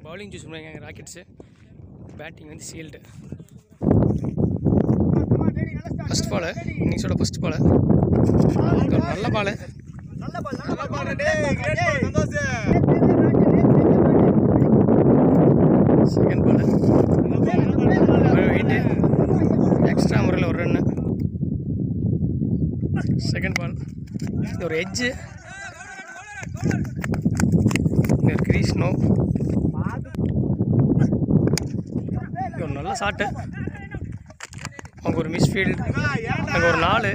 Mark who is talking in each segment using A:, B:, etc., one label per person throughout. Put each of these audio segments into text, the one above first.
A: bowling choose பண்ணுறாங்க Rockets batting வந்து Shield first ball இன்னிங்ஸோட ஃபஸ்ட் பால் நல்ல ball second ball wide extra முறையில் ஒரு ரன்னு செகண்ட் பால் இது ஒரு எட்ஜு ஒரு கிரீஸ் நோ இது ஒரு நல்ல ஷாட்டு அவங்க ஒரு மிஸ்ஃபீல்டு அங்கே ஒரு நாலு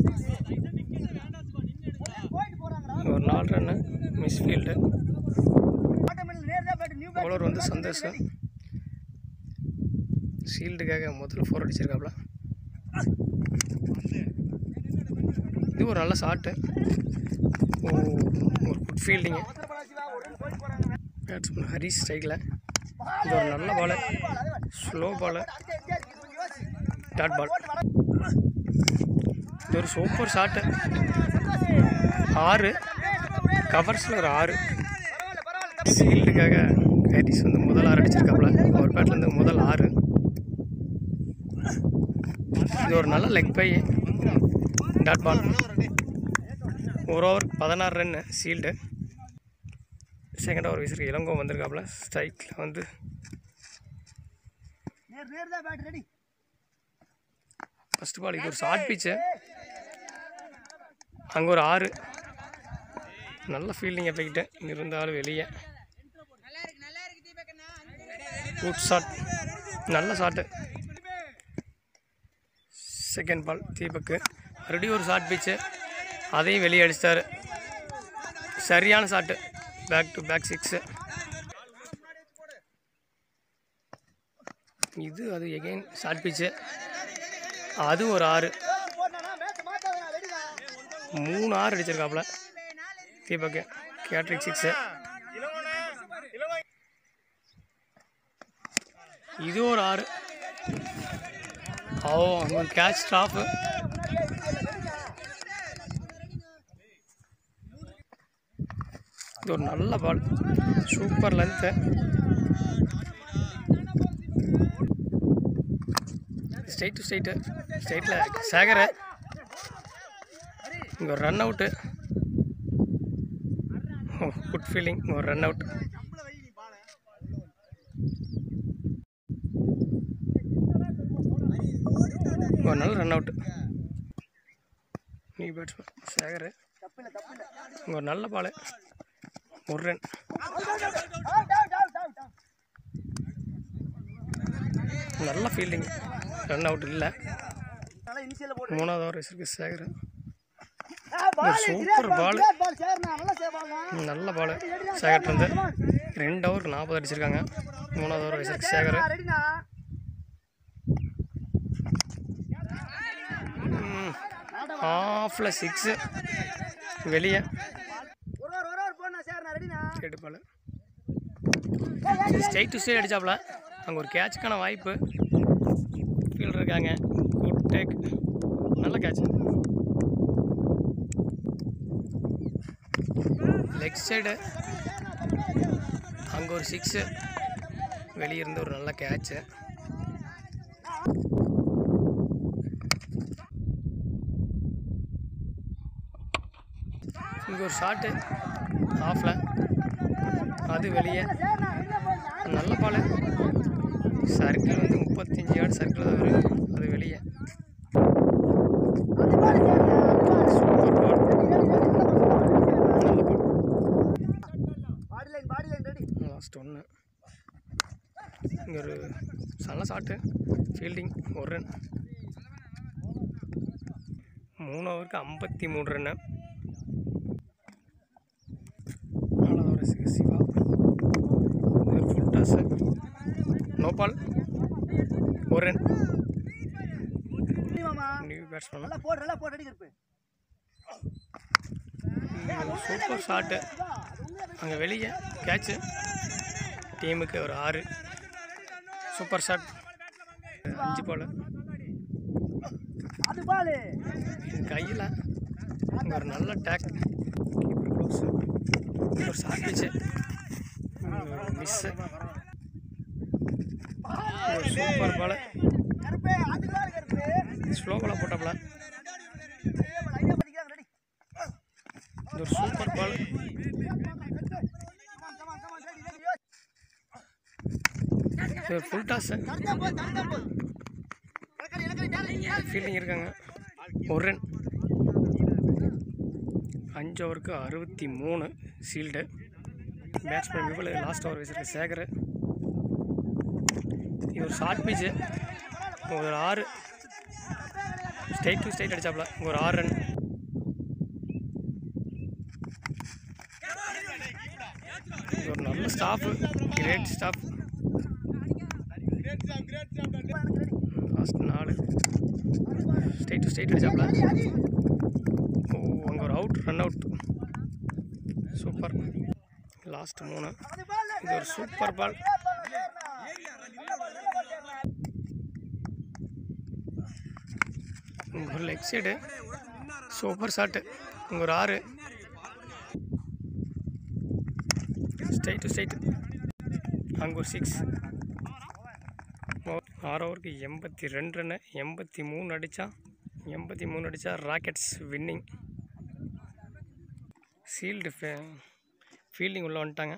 A: இங்க ஒரு நாலு ரன்னு மிஸ்ஃபீல்டு பவுலர் வந்து சந்தோஷம் ஷீல்டுக்காக முதல்ல ஃபோர் அடிச்சிருக்காப்ல இது ஒரு நல்ல ஷாட்டு ஓ ஒரு குட் ஃபீல்டிங்கு பேட்ஸ்மேன் ஹரிஷ் ஸ்ட்ரைக்கில் இது ஒரு நல்ல பால் ஸ்லோ பால் டாட் பால் இது ஒரு சூப்பர் ஷாட்டு ஆறு கவர்ஸில் ஒரு ஆறு ஃபீல்டுக்காக ஹரிஸ் வந்து முதல் ஆறு அடிச்சிருக்காப்புல ஒரு பேட்லேருந்து முதல் ஆறு இது ஒரு நல்ல லெக் பை டாட் பால் ஒரு ஓவர் பதினாறு ரன்னு சீல்டு செகண்ட் ஓவர் வீசிருக்கு இளங்கோ வந்திருக்காப்புல ஸ்ட்ரைக்கில் வந்து ஃபஸ்ட் பால் இது ஒரு ஷார்ட் பிச்சு அங்கே ஒரு ஆறு நல்ல ஃபீல்டிங் எஃபெக்ட்டு இருந்தாலும் வெளியே குட் ஷாட் நல்ல ஷாட்டு செகண்ட் பால் தீபக்கு மறுபடியும் ஒரு ஷார்ட் பிச்சு அதையும் வெளியே அடிச்சிட்டாரு சரியான shot back to back six இது அது எகைன் ஷார்ட் பிச்சு அது ஒரு ஆறு மூணு ஆறு அடிச்சிருக்காப்புல தீபக்கு கேட்ரிக் சிக்ஸு இது ஒரு ஆறு ஓ அங்க ஒரு கேட்ச் ஸ்டாஃபு இது ஒரு நல்ல ball super length straight to straight ஸ்ட்ரைட்டில் சேகர இங்கே ஒரு ரன் அவுட்டு குட் ஃபீலிங் ஒரு ரன் அவுட் ஒரு நல்ல run out new batsman Sekar இங்கே ஒரு நல்ல பால் ஒரு ரன் நல்ல ஃபீல்டிங் ரன் அவுட் இல்லை மூணாவது ஓவர் வச்சிருக்கு சேகர் ஒரு சூப்பர் பால் நல்ல பால் சேகர் வந்து ரெண்டு ஓவர் நாற்பது அடிச்சிருக்காங்க மூணாவது ஓவர் வச்சிருக்கு சேகர் ஆஃபில் சிக்ஸு வெளியே கேட்டு பால் ஸ்ட்ரைட் டு ஸ்ட்ரைட் அடிச்சாப்புல அங்கே ஒரு கேட்சுக்கான வாய்ப்பு ஃபீல்டர் இருக்காங்க குட் டேக் நல்ல கேட்ச் லெக் சைடு அங்கே ஒரு சிக்ஸு வெளியே இருந்து ஒரு நல்ல கேட்சு இங்கே ஒரு ஷாட்டு ஆஃபில் அது வெளியே நல்ல பால் சர்க்கிள் வந்து முப்பத்தஞ்சு யார்டு சர்க்கிள் தான் வரும் அது வெளியே சூப்பர் பால் நல்ல பால் லாஸ்ட் ஒன்று இங்கே ஒரு நல்ல ஷாட்டு ஃபீல்டிங் ஒரு ரன் மூணு ஓவருக்கு ஐம்பத்தி மூணு ரன்னு நாலாவது ஓவர் சி- சிவா இது ஒரு ஃபுல் டாஸ் நோ பால் ஒரு run new batsman super shot அங்கே வெளியே கேட்சு டீமுக்கு ஒரு ஆறு சூப்பர் ஷாட் அஞ்சு பால் கையில் இங்கே ஒரு நல்ல டேக் கீப்பர் க்ளோஸ் ஒரு ஷார்ட் பிச்சு மிஸ்ஸு ஒரு சூப்பர் பால் ஸ்லோ பாலாக போட்டாப்ல இது ஒரு சூப்பர் பால் இது ஒரு ஃபுல் டாஸ் ஃபீல்டிங் இருக்காங்க ஒரு ரன் அஞ்சு ஓவருக்கு அறுபத்தி மூணு சீல்டு பேட்ஸ்மேன் இவ்வளோ லாஸ்ட் ஓவர் வச்சிருக்க சேகர் இது ஒரு ஷார்ட் பீச்சு ஒரு ஆறு ஸ்ட்ரைட் டு ஸ்ட்ரைட் அடிச்சாப்ல ஒரு ஆறு ரன் இது ஒரு நல்ல ஸ்டாஃபு கிரேட் ஸ்டாஃப் லாஸ்ட் நாலு ஸ்ட்ரைட் டு ஸ்ட்ரைட் அடிச்சாப்ல ஓ அங்கே ஒரு out run out super last மூணு இது ஒரு சூப்பர் பால் ஒரு லெக் சைடு சூப்பர் ஷாட்டு இங்கே ஒரு ஆறு ஸ்ட்ரைட் டு ஸ்ட்ரைட் அங்கே ஒரு சிக்ஸ் ஆறு ஓவருக்கு எண்பத்தி ரெண்டு ரன்னு எண்பத்தி மூணு அடித்தா எண்பத்தி மூணு அடித்தா ராக்கெட்ஸ் வின்னிங் சீல்டு ஃபீல்டிங் உள்ளே வந்துட்டாங்க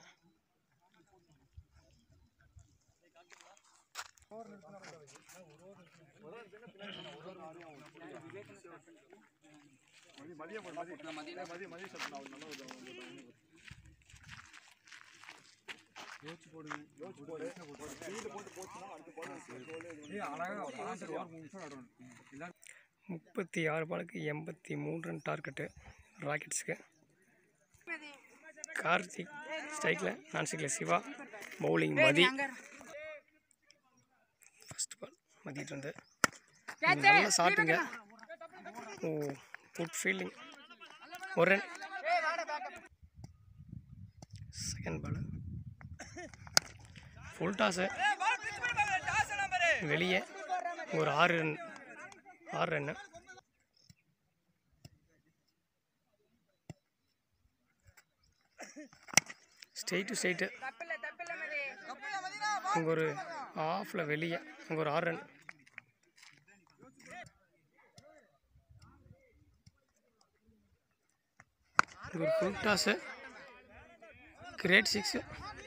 A: முப்பத்தி ஆறு பாலுக்கு எண்பத்தி மூணு ரன் டார்கெட்டு ராக்கெட்ஸுக்கு கார்த்திக் ஸ்ட்ரைக்கில் நான் ஸ்ட்ரைக்கில் Siva bowling Mathi first ball மதிட்டு வந்து நல்லா ஷாட்டுங்க ஓ குட் ஃபீல்டிங் ஒரு run second ball full toss வெளியே ஒரு ஆறு ரன் ஆறு ரன்னு ஸ்ட்ரெயிட் டு ஸ்ட்ரெயிட்டு அங்கே ஒரு ஆஃபில் வெளியே அங்கே ஒரு ஆறு ரன் இது ஒரு full toss great six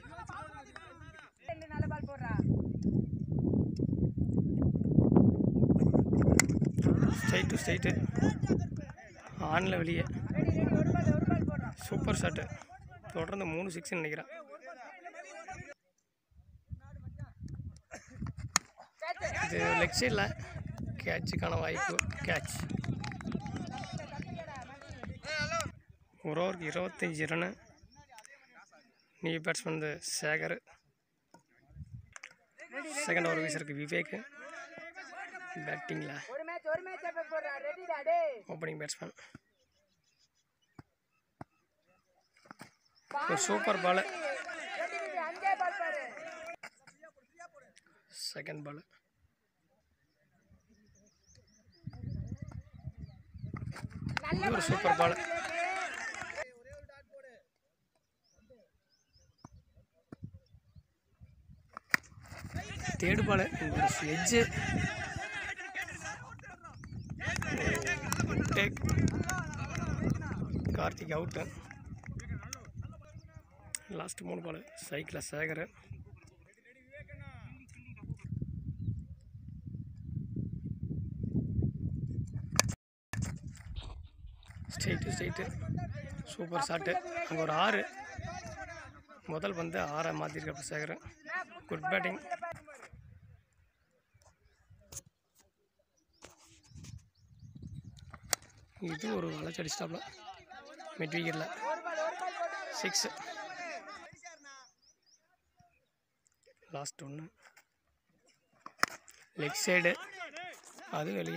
A: straight to straight ஆனில் வெளியே சூப்பர் ஷாட்டு தொடர்ந்து மூணு சிக்ஸ் நினைக்கிறேன் இது லெக் சைடில் கேட்சுக்கான வாய்ப்பு கேட்ச் ஒரு ஓவருக்கு இருபத்தஞ்சி ரன்னு நீ பேட்ஸ்மேன் வந்து சேகர் செகண்ட் ஓவர் வீசருக்கு விவேக் பேட்டிங்கில்
B: ஒரு மேட்ச் ஒரு மேட்ச் எப்ப போடுறா ரெடிடா டேய்
A: ஓப்பனிங் பேட்ஸ்மேன் ஒரு சூப்பர் பால்
B: ரெடி விட்டு அங்கே பால் பாரு
A: செகண்ட் பால் இது ஒரு சூப்பர் பால் தேர்டு பால் ஒரு edge take Karthik out last மூணு பால் சைக்கிளில் Sekar straight straight super shot அங்கே ஒரு ஆறு முதல் வந்து ஆறை மாற்றிருக்க சேகர் குட் பேட்டிங் இது ஒரு வளர்ச்சி அடிச்சிட்டாப்ல மிட் விக்கெட்டில் சிக்ஸ் லாஸ்ட் ஒன்று லெக் சைடு அது வெளியே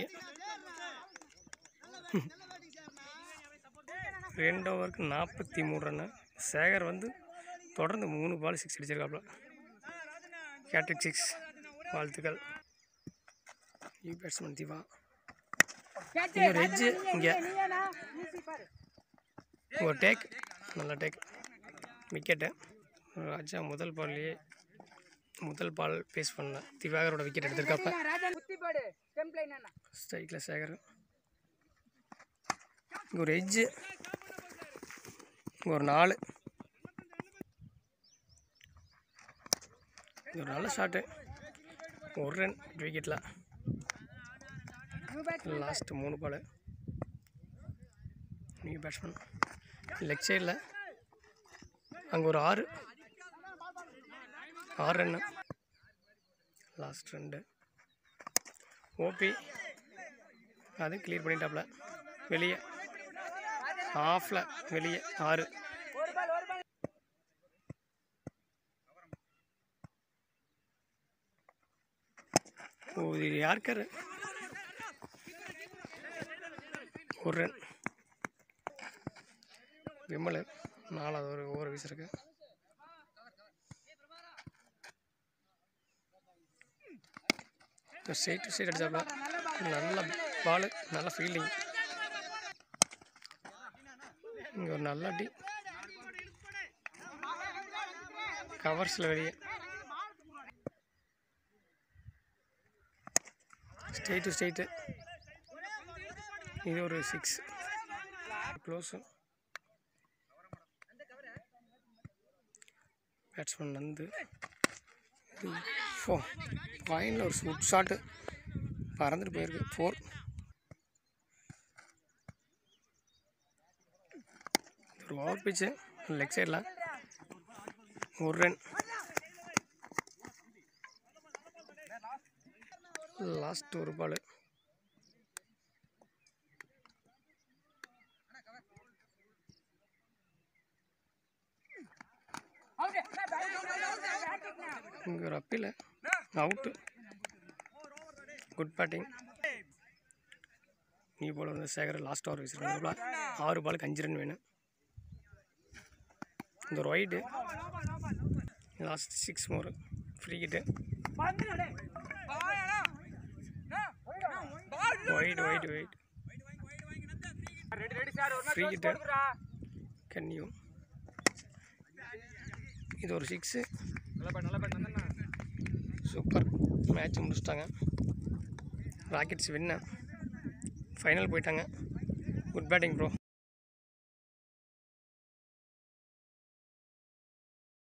A: ரெண்டு ஓவருக்கு நாற்பத்தி மூணு ரன்னு சேகர் வந்து தொடர்ந்து மூணு பால் சிக்ஸ் அடிச்சிருக்காப்புல கேட்ரிக் சிக்ஸ் வாழ்த்துக்கள் யூ பேட்ஸ்மேன் திவா இங்கே ஒரு எட்ஜு இங்கே
B: நீயானா ஈஸி பாரு
A: ஒரு டேக் நல்ல டேக் விக்கெட்டு ராஜா முதல் பால்லையே முதல் பால் பேஸ் பண்ண திவாகரோட விக்கெட் எடுத்திருக்காப்ப
B: ராஜா குத்தி போடு டெம்ப்ளைன் அண்ணா
A: ஸ்ட்ரைக்கில் சேகர் இங்கே ஒரு எட்ஜு இங்கே ஒரு நாலு இது ஒரு நல்ல ஷாட்டு ஒரு ரன் விக்கெட்டில்
B: நியூ பேட்
A: லாஸ்ட் மூணு பால் நியூ பேட்ஸ்மேன் லெக் சைடில் அங்கே ஒரு ஆறு ஆறு ரன்னு லாஸ்ட் ரெண்டு ஓபி அது கிளியர் பண்ணிட்டாப்ல வெளியே ஆஃபில் வெளியே ஆறு
B: ஒரு பால் ஒரு பால்
A: ஓ இது யாருக்காரு ஒரு ரன் விமல் நாலாவது ஒரு ஓவர் வீசிருக்கு ஸ்ட்ரைட் டு ஸ்ட்ரைட் அடிச்சாப்ல நல்ல பால் நல்ல ஃபீல்டிங் இங்கே ஒரு நல்ல அடி கவர்ஸில் வெளியே ஸ்ட்ரெயிட்டு ஸ்ட்ரெயிட்டு இது ஒரு சிக்ஸ் க்ளோஸு பேட்ஸ்மேன் நந்து இது ஃபோ ஃபைனல் ஒரு ஃபுட் ஷாட்டு பறந்துட்டு போயிருக்கு ஃபோர் ஒரு ஓவர் பிச்சு லெக் சைடில் ஒரு ரன் லாஸ்ட் ஒரு பால்
B: அவுட் பேட்டிங்னா
A: இங்கே ஒரு அப்பீல் அவுட்டு குட் பேட்டிங் நீ போல வந்து சேகர் லாஸ்ட் ஓவர் வீசிருக்காங்க ஆறு பாலுக்கு அஞ்சு ரன் வேணும் இந்த ஒரு wide last six more free hit wide wide wide
B: ready ready sir ஒரு
A: ஃப்ரீ
B: மேட்ச்
A: கிட்டு
B: போடுறா
A: கன்னியூ இது ஒரு சிக்ஸு
B: நல்ல பேட் நல்ல பேட் நந்தண்ணா
A: சூப்பர் மேட்ச் முடிச்சிட்டாங்க ராக்கெட்ஸ் வின்ன ஃபைனல் போயிட்டாங்க குட் பேட்டிங் ப்ரோ